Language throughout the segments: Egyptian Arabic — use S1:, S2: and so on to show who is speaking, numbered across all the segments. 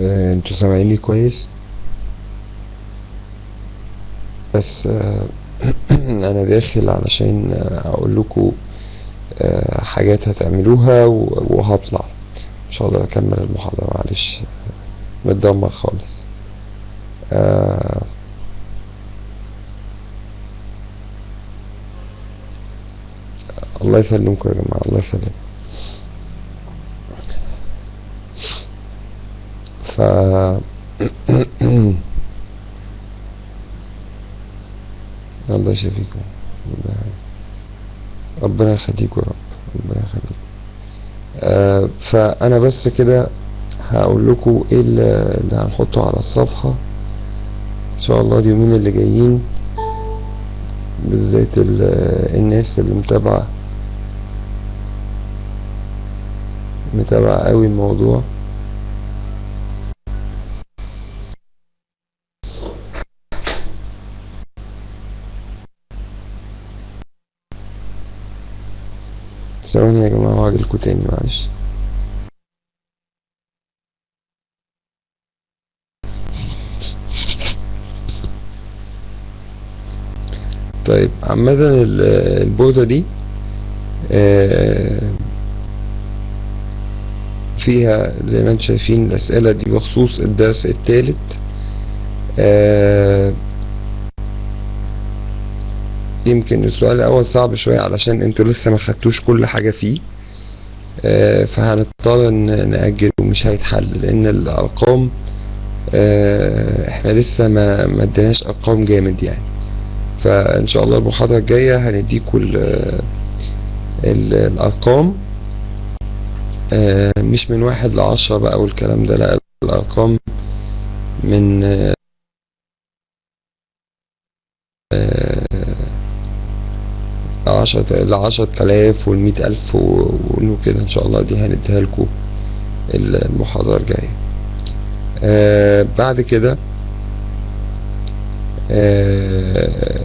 S1: آه، انتوا سامعيني كويس بس آه، انا داخل علشان آه، اقول لكم آه، حاجات هتعملوها و- وهطلع مش هقدر اكمل المحاضرة معلش آه، متدمر خالص آه، الله يسلمكم يا جماعة الله يسلمكم ف الله يشفيكم ربنا- ربنا يخليكم يا رب ربنا يخليكم آه فانا بس كده هقول لكم ايه اللي اللي هنحطه على الصفحة ان شاء الله اليومين اللي جايين بالذات ال- الناس اللي متابعة متابعة قوي الموضوع ثواني يا جماعة وهجيلكوا تاني معلش طيب عامة ال- البوردة دي آه، فيها زي ما انتم شايفين الأسئلة دي بخصوص الدرس الثالث يمكن السؤال الأول صعب شوية علشان انتوا لسه ما خدتوش كل حاجة فيه آه، فهنضطر ان نأجله مش هيتحل لأن الأرقام آه، احنا لسه ما ما اديناش أرقام جامد يعني فإن شاء الله المحاضرة الجاية هنديكوا ال- ال- الأرقام آه، مش من واحد لعشرة بقى والكلام ده لا الأرقام من آه، عشرة لعشرة آلاف والمية ألف و- وكده إن شاء الله دي هنديها لكم المحاضرة الجاية آه بعد كده آه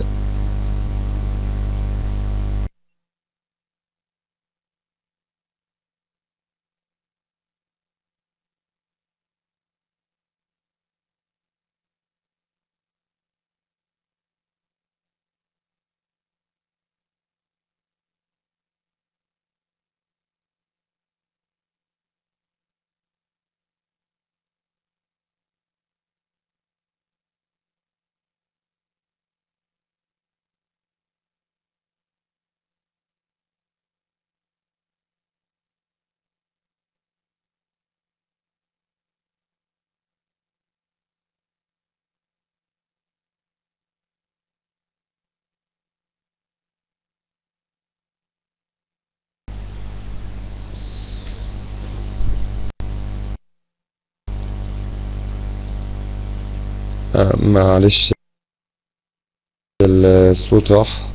S1: آه، معلش الصوت راح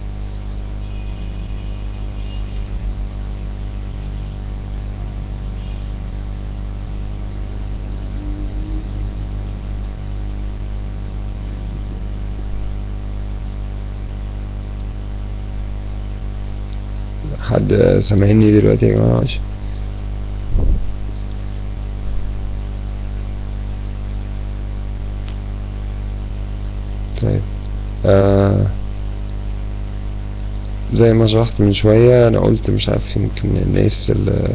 S1: حد سامعني دلوقتي يا جماعة معلش طيب آه زي ما شرحت من شوية أنا قلت مش عارف يمكن الناس اللي,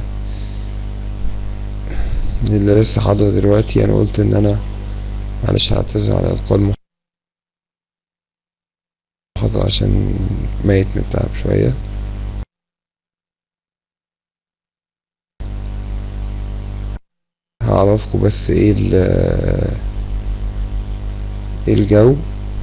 S1: اللي لسه حاضرة دلوقتي أنا قلت إن أنا معلش هعتذر على إلقاء المحاضرة عشان ميت من التعب شوية هعرفكم بس ايه ال ايه الجو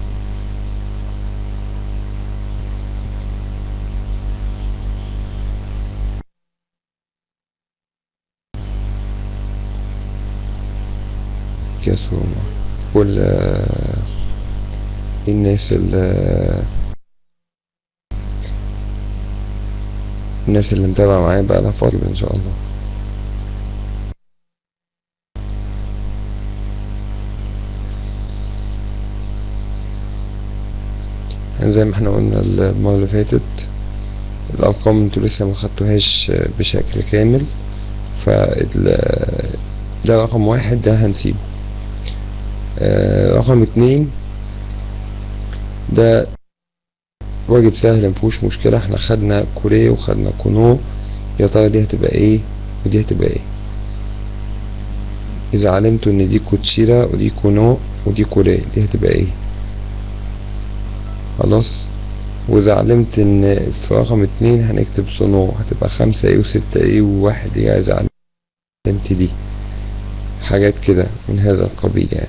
S1: كاس روما كل الناس ال الناس اللي متابعة معايا بقى لها فترة ان شاء الله يعني زي ما احنا قلنا المرة اللي فاتت الأرقام انتوا لسه ما خدتوهاش بشكل كامل ف ده رقم واحد ده هنسيبه آه رقم اتنين ده واجب سهل مفيهوش مشكلة احنا خدنا كوري وخدنا كونو يا ترى دي هتبقى ايه ودي هتبقى ايه اذا علمتوا ان دي كوتشيرا ودي كونو ودي كوري دي هتبقى ايه خلاص واذا علمت ان في رقم اتنين هنكتب صنو هتبقى خمسة ايه وستة ايه وواحد ايه اذا علمت دي حاجات كده من هذا القبيل يعني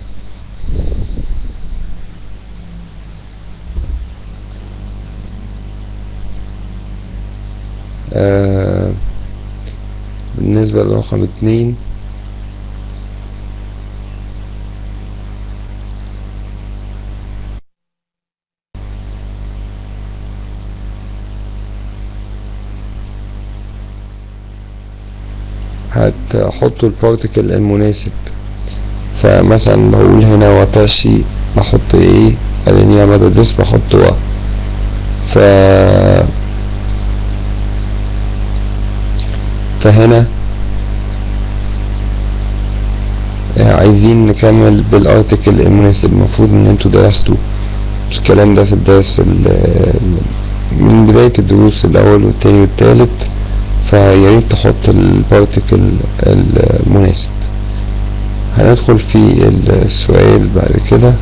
S1: آه بالنسبة لرقم اتنين هتحطوا البارتيكل المناسب فمثلا بقول هنا واتاشي بحط ايه بعدين يا مدى بحط وا ف فهنا عايزين نكمل بالارتكل المناسب المفروض ان انتوا درستوا الكلام ده في الدرس من بداية الدروس الاول والتاني والتالت فياريت تحط البارتكل المناسب هندخل في السؤال بعد كده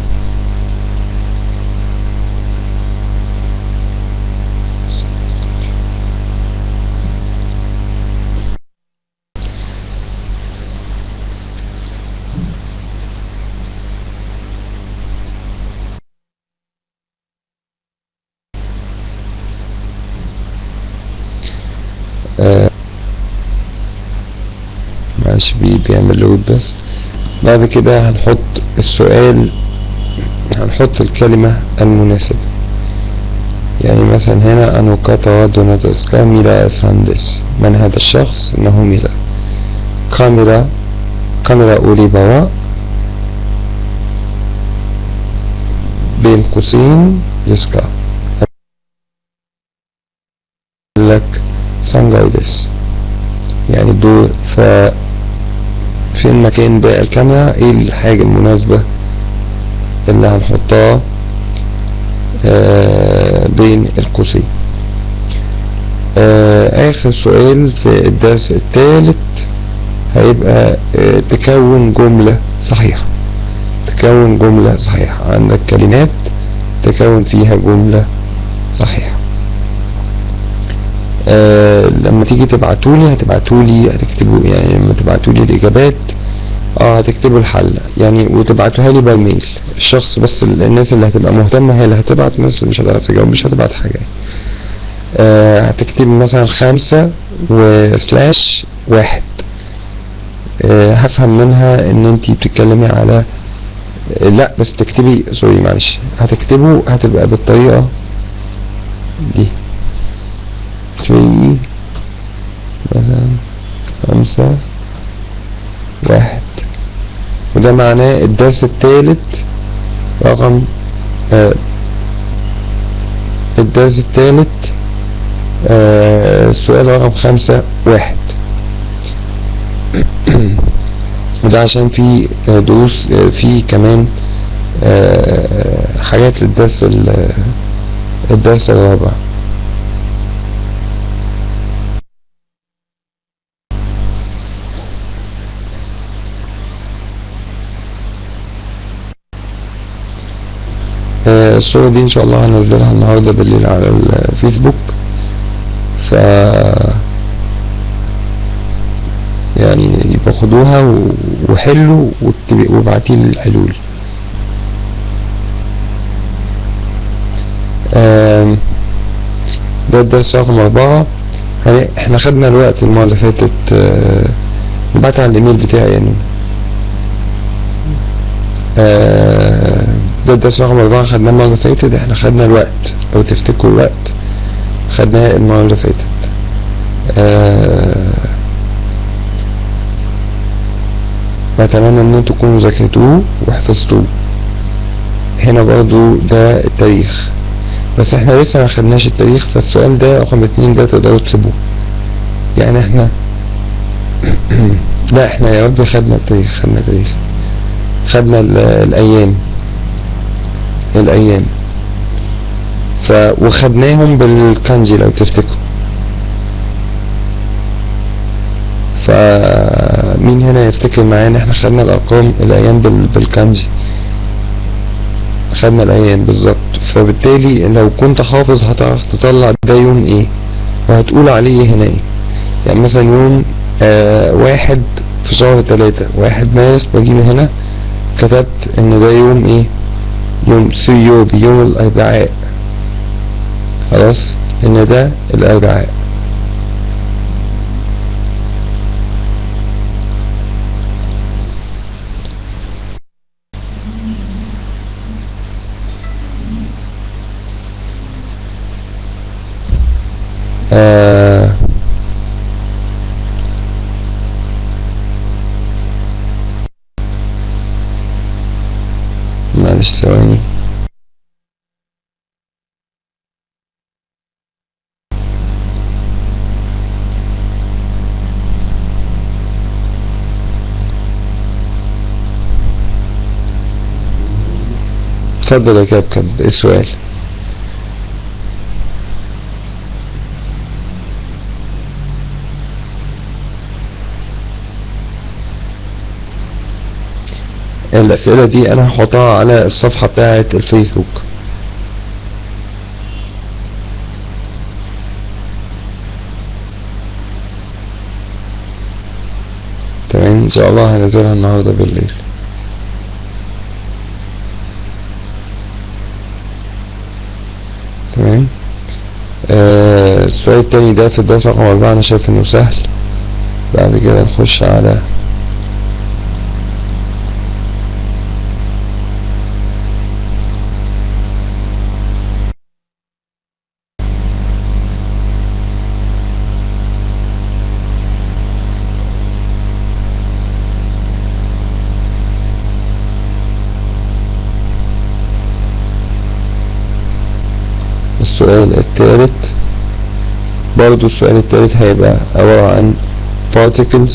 S1: معلش بي بيعمل لود بس بعد كده هنحط السؤال هنحط الكلمة المناسبة يعني مثلا هنا أنو كاتا دوناتوس كاميرا ساندس من هذا الشخص إنه ميلا كاميرا كاميرا أوليباوا بين قوسين ديسكا لك سانجايدس يعني دو ف فين مكان بقى الكاميرا ايه الحاجة المناسبة اللي هنحطها آه بين القوسين آه اخر سؤال في الدرس الثالث هيبقى آه تكون جملة صحيحة تكون جملة صحيحة عندك كلمات تكون فيها جملة صحيحة آه لما تيجي تبعتولي هتبعتولي هتكتبوا يعني لما تبعتولي الإجابات اه هتكتبوا الحل يعني وتبعتوها لي بالميل الشخص بس الناس اللي هتبقى مهتمة هي اللي هتبعت الناس اللي مش هتعرف تجاوب مش هتبعت حاجة آه هتكتب مثلا خمسة وسلاش واحد آه هفهم منها ان انتي بتتكلمي على آه لا بس تكتبي سوري معلش هتكتبوا هتبقى بالطريقة دي 3 مثلا خمسة واحد وده معناه الدرس الثالث رقم آه الدرس الثالث آه السؤال رقم خمسة واحد وده عشان في دروس في كمان آه حاجات للدرس الدرس الرابع الصورة دي ان شاء الله هنزلها النهاردة بالليل على الفيسبوك ف يعني يبقى خدوها وحلوا وابعتيلي الحلول ده الدرس رقم أربعة احنا خدنا الوقت المرة اللي فاتت نبعت على الايميل بتاعي يعني ده الدرس رقم أربعة خدناه المرة اللي فاتت احنا خدنا الوقت لو تفتكروا الوقت خدناه المرة اللي فاتت آه بتمنى ان انتوا تكونوا ذاكرتوه وحفظتوه هنا برضو ده التاريخ بس احنا لسه ما خدناش التاريخ فالسؤال ده رقم اتنين ده تقدروا تسيبوه يعني احنا لا احنا يا رب خدنا التاريخ خدنا التاريخ خدنا ال- الايام الايام ف وخدناهم بالكانجي لو تفتكروا فمين هنا يفتكر معايا ان احنا خدنا الارقام الايام بال... بالكانجي خدنا الايام بالظبط فبالتالي لو كنت حافظ هتعرف تطلع ده يوم ايه وهتقول عليه هنا ايه يعني مثلا يوم آه واحد في شهر تلاتة واحد مارس بجيب هنا كتبت ان ده يوم ايه يوم سيوبي يوم الاربعاء خلاص ان ده الاربعاء آه معلش ثواني اتفضل يا كابكب ايه السؤال الأسئلة دي أنا هحطها على الصفحة بتاعة الفيسبوك تمام إن شاء الله هنزلها النهاردة بالليل تمام آه السؤال التاني ده في الدرس رقم أربعة أنا شايف إنه سهل بعد كده نخش على السؤال الثالث برضو السؤال الثالث هيبقى عبارة عن particles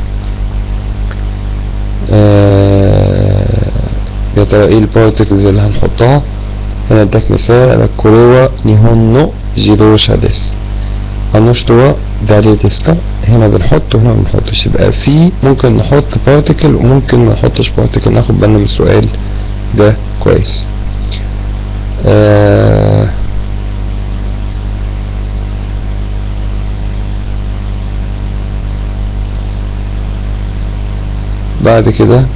S1: آه يا ترى ايه البارتكلز اللي هنحطها هنا اداك مثال على كوريوا نيهونو جيروشا ديس هنشتوى داري ديسكا هنا بنحط وهنا ما بنحطش يبقى في ممكن نحط بارتكل وممكن ما نحطش بارتكل ناخد بالنا من السؤال ده كويس آه بعد كده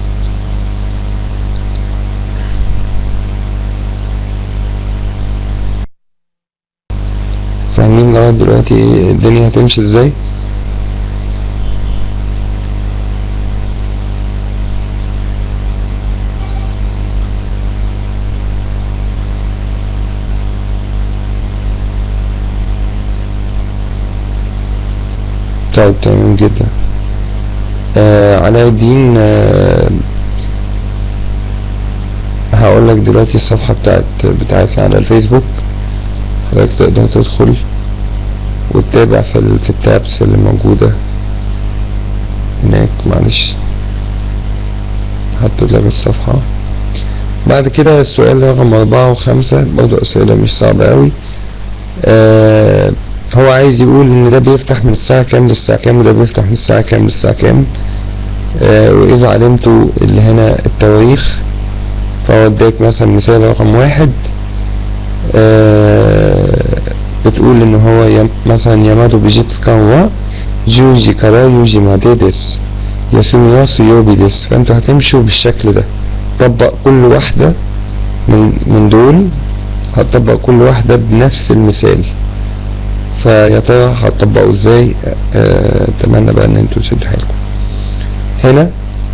S1: فاهمين لغاية دلوقتي الدنيا هتمشي ازاي طيب تمام جدا آه علاء الدين آه هقول لك دلوقتي الصفحة بتاعت بتاعتنا على الفيسبوك حضرتك تقدر تدخل وتتابع في ال في التابس اللي موجودة هناك معلش حطيت لك الصفحة بعد كده السؤال رقم أربعة وخمسة برضه أسئلة مش صعبة أوي آه هو عايز يقول إن ده بيفتح من الساعة كام للساعة كام وده بيفتح من الساعة كام للساعة كام آه وإذا علمتوا اللي هنا التواريخ فهو اداك مثلا مثال رقم واحد آه بتقول ان هو يم مثلا يامادو بيجيتسكا هو جوجي كارا يوجي مادي ديس ياسومي واسو يوبي ديس فانتوا هتمشوا بالشكل ده طبق كل واحدة من من دول هتطبق كل واحدة بنفس المثال فيا ترى هتطبقوا ازاي آه، اتمنى بقى ان انتوا تشدوا حيلكم هنا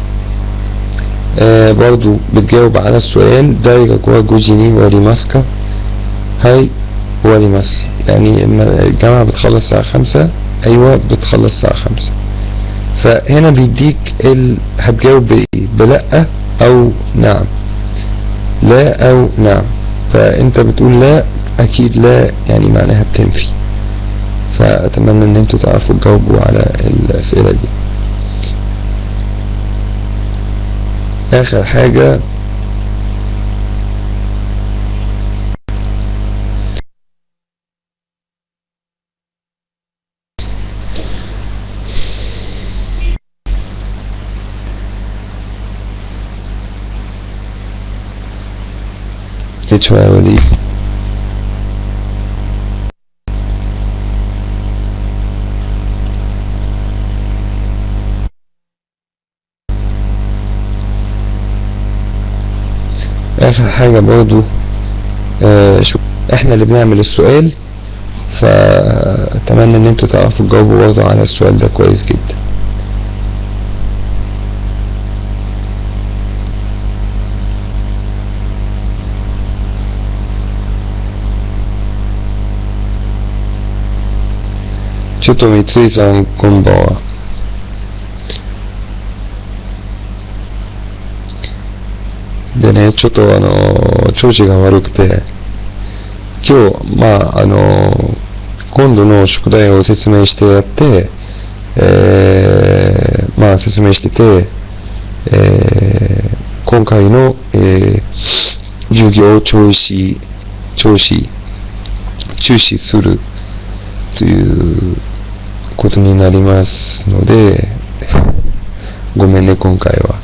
S1: آه برضو بتجاوب على السؤال دايرة جوا جوجيني وري ماسكا هاي وري ماس يعني إما الجامعة بتخلص الساعة خمسة ايوه بتخلص الساعة خمسة فهنا بيديك ال... هتجاوب بايه بلأ او نعم لا او نعم فانت بتقول لا اكيد لا يعني معناها بتنفي فاتمنى ان انتوا تعرفوا تجاوبوا على الاسئلة دي اخر حاجة جيت شوية يا وليد اخر حاجة برضو آه شو احنا اللي بنعمل السؤال فاتمنى ان انتوا تعرفوا تجاوبوا برضو على السؤال ده كويس جداちょっと三井さん、こんばんは。でね、ちょっとあの、調子が悪くて、今日、まあ、あの、今度の宿題を説明してやって、えー、まあ、説明してて、えー、今回の、えー、授業を調子、調子、中止するということになりますので、ごめんね、今回は。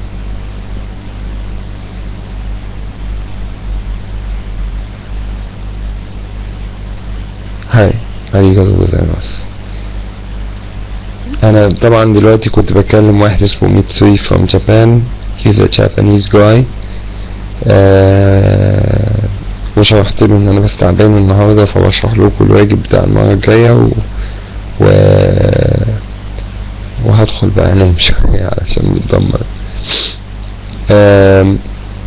S1: はい、ありがとうございます。أنا طبعا دلوقتي كنت بكلم واحد اسمه ميتسوي from Japan he's a Japanese guy آه وشرحت له ان انا بس تعبان النهارده فبشرح لكم الواجب بتاع المره الجايه و... و... وهدخل بقى انام شويه علشان متدمر آم...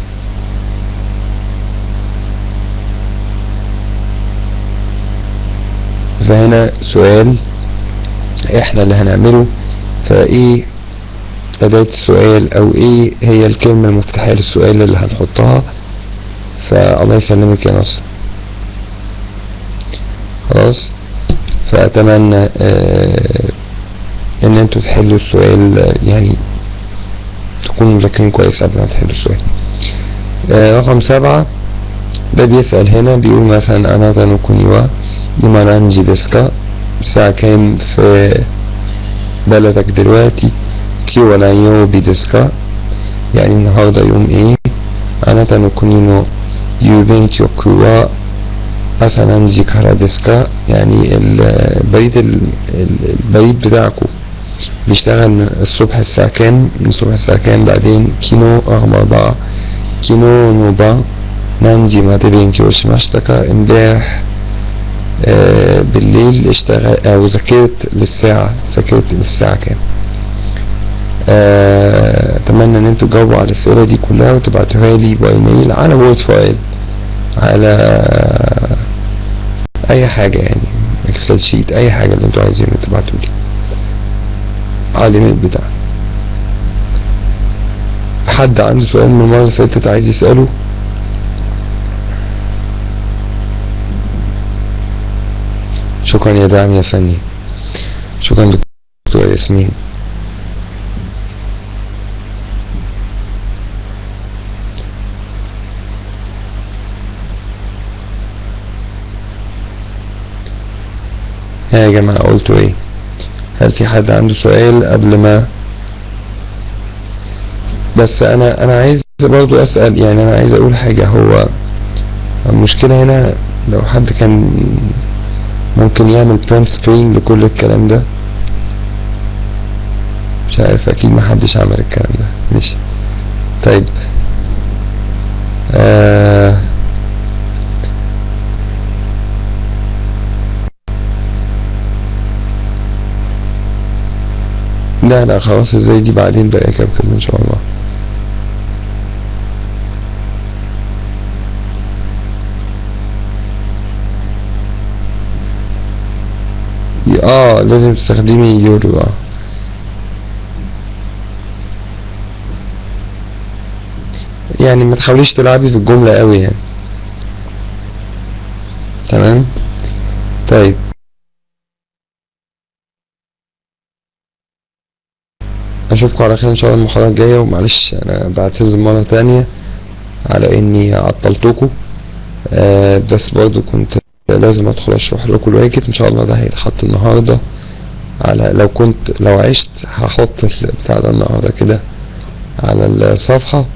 S1: فهنا سؤال احنا اللي هنعمله فايه أداة السؤال أو إيه هي الكلمة المفتاحية للسؤال اللي هنحطها فالله يسلمك يا نصر خلاص فأتمنى آه إن أنتوا تحلوا السؤال آه، يعني تكونوا مذاكرين كويس قبل ما تحلوا السؤال آه رقم سبعة ده بيسأل هنا بيقول مثلا أنا تنوكونيوا إيمانانجي ديسكا الساعة كام في بلدك دلوقتي كيو نايوبي ديسكا يعني النهاردة يوم ايه أنا تنوكوني نو يوبينكيوكو وا أسا نانجي كارا ديسكا يعني البريد ال- ال- البريد بتاعكو بيشتغل من الصبح الساعة كام من الصبح الساعة كام بعدين كينو رقم أربعة كينو نوبا نانجي ما بينكيو شماشتكا امبارح آه، بالليل اشتغل او ذاكرت للساعة ذاكرت للساعة كام آه، اتمنى ان انتوا تجاوبوا على الاسئلة دي كلها وتبعتوها لي بايميل على وورد فايل على اي حاجة يعني اكسل شيت اي حاجة اللي انتوا عايزين تبعتوا لي على الايميل بتاعي حد عنده سؤال من المرة اللي فاتت عايز يسأله شكرا يا دعم يا فني شكرا دكتور ياسمين ها يا جماعة قلتوا ايه هل في حد عنده سؤال قبل ما بس انا انا عايز برضو اسأل يعني انا عايز اقول حاجة هو المشكلة هنا لو حد كان ممكن يعمل برنت سكرين لكل الكلام ده مش عارف اكيد ما حدش عمل الكلام ده ماشي طيب آه لا لا خلاص ازاي دي بعدين بقى يا كابتن ان شاء الله اه لازم تستخدمي يورو اه يعني ما تحاوليش تلعبي في الجملة قوي يعني تمام طيب اشوفكم على خير ان شاء الله المحاضرة الجاية ومعلش انا بعتذر مرة تانية على اني عطلتكم آه بس برضو كنت لازم ادخل اشرح لكم الواجب ان شاء الله ده هيتحط النهاردة على لو كنت لو عشت هحط بتاع ده النهاردة كده على الصفحة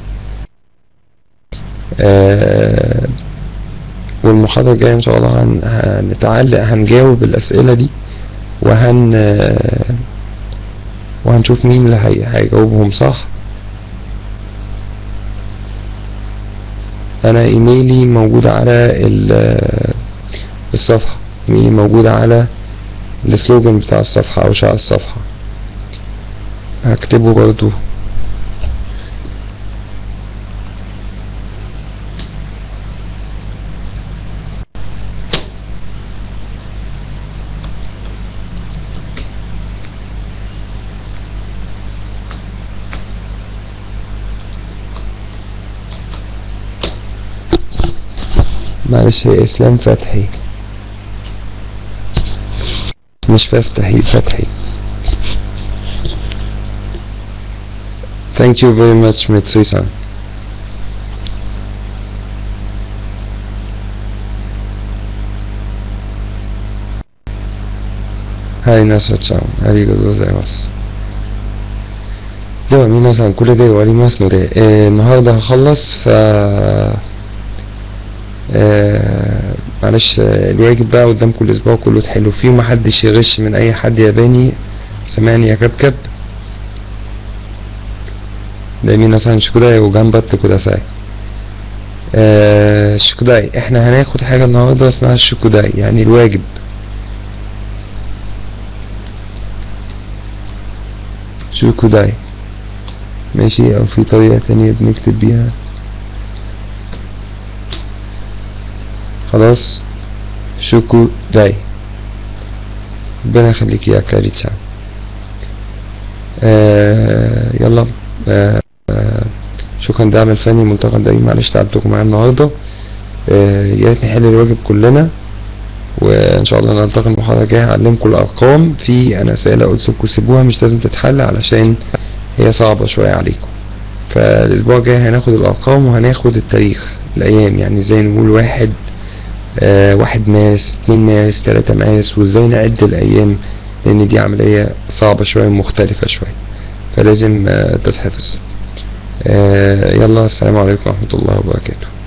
S1: آه والمحاضرة الجاية ان شاء الله هن هنتعلق هنجاوب الاسئلة دي وهن آه وهنشوف مين اللي هي هيجاوبهم صح انا ايميلي موجود على الصفحة ايميلي موجود على السلوجن بتاع الصفحة او شعار الصفحة هكتبه برضو معلش هي اسلام فتحي مش فاستحي فتحي thank you very much متسوي-sanはい、なさちゃん、ありがとうございます。では皆さん、これで終わりますので、えー、النهارده هخلص ف آه معلش آه الواجب بقى قدامكم الاسبوع كله تحلوا فيه ومحدش يغش من اي حد ياباني سامعني يا كبكب ده مين مثلا شكوداي وجنبت كوداساي آه شكوداي احنا هناخد حاجة النهاردة اسمها الشكوداي يعني الواجب شكوداي ماشي او في طريقة تانية بنكتب بيها خلاص شوكو داي ربنا يخليك يا كاريتشا آه يلا آه آه شكرا دعم الفني منتقد دايما معلش تعبتكم معايا النهارده آه يا ريت نحل الواجب كلنا وان شاء الله نلتقي المحاضره الجايه هعلمكم الارقام في انا اسئله قلت لكم سيبوها مش لازم تتحل علشان هي صعبه شويه عليكم فالاسبوع الجاي هناخد الارقام وهناخد التاريخ الايام يعني زي نقول واحد آه واحد ماس اتنين ماس تلاتة ماس وازاي نعد الايام لان دي عملية صعبة شوية مختلفة شوية فلازم آه تتحفظ آه يلا السلام عليكم ورحمة الله وبركاته